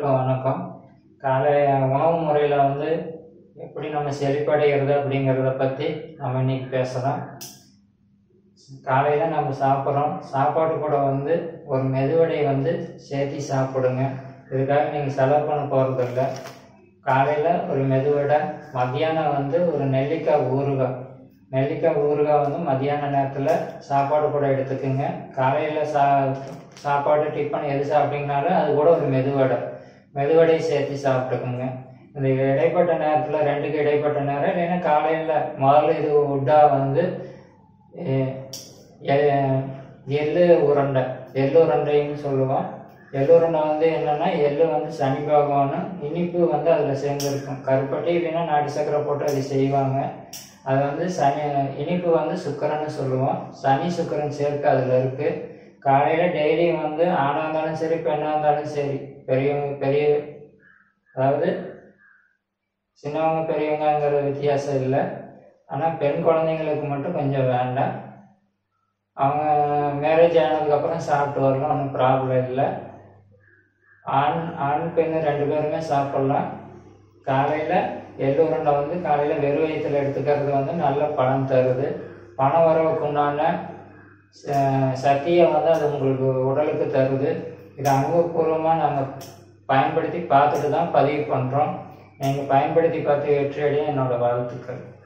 அனைவருக்கும் வணக்கம் காலை உணவு முறையில் வந்து எப்படி நம்ம செழிப்படைகிறது அப்படிங்கிறத பற்றி நம்ம இன்னைக்கு பேசலாம் காலையில் நம்ம சாப்பிட்றோம் சாப்பாடு கூட வந்து ஒரு மெதுவடையை வந்து சேர்த்தி சாப்பிடுங்க இதுக்காக நீங்கள் செலவு பண்ண போகிறதில்ல காலையில் ஒரு மெதுவடை மத்தியானம் வந்து ஒரு நெல்லிக்காய் ஊறுகாய் நெல்லிக்காய் ஊறுகாய் வந்து மத்தியான நேரத்தில் சாப்பாடு கூட எடுத்துக்கோங்க காலையில் சா சாப்பாடு டிஃபன் எது சாப்பிட்டீங்கனாலும் அது கூட ஒரு மெதுவடை மெதுவடையை சேர்த்து சாப்பிட்டுக்குங்க இந்த இடைப்பட்ட நேரத்தில் ரெண்டுக்கு இடைப்பட்ட நேரம் இல்லைன்னா காலையில் முதல்ல இது விட்டா வந்து எ- எ- எள்ளு உருண்டை எள்ளு உருண்டைன்னு சொல்லுவோம் எள்ளு உருண்டை வந்து என்னென்னா எள்ளு வந்து சனி பகவானும் இனிப்பு வந்து அதில் சேர்ந்துருக்கும் கருப்பட்டி இல்லைன்னா நாட்டு சக்கரை போட்டு அது செய்வாங்க அது வந்து சனி இனிப்பு வந்து சுக்கரன்னு சொல்லுவோம் சனி சுக்கரன் சேர்க்கை அதில் இருக்குது காலையில் டெய்லியும் வந்து ஆணாக இருந்தாலும் சரி பெண்ணாக இருந்தாலும் சரி பெரியவங்க பெரிய அதாவது சின்னவங்க பெரியவங்கங்கிற வித்தியாசம் இல்லை ஆனால் பெண் குழந்தைங்களுக்கு மட்டும் கொஞ்சம் வேண்டாம் அவங்க மேரேஜ் ஆனதுக்கப்புறம் சாப்பிட்டு வரலாம் ஒன்றும் ப்ராப்ளம் இல்லை ஆண் ஆண் பெண் ரெண்டு பேருமே சாப்பிட்லாம் காலையில் எள்ளு உருண்டை வந்து காலையில் வெறும் வயிற்றில் எடுத்துக்கிறது வந்து நல்ல பலன் தருது பண வரவுக்கு உண்டான ச- சக்தியை வந்து அது உங்களுக்கு உடலுக்கு தருது இதை அனுபவபூர்வமாக நாங்கள் பயன்படுத்தி பார்த்துட்டு தான் பதிவு பண்ணுறோம் நீங்கள் பயன்படுத்தி பார்த்து வெற்றி அடைய என்னோட வாழ்த்துக்கள்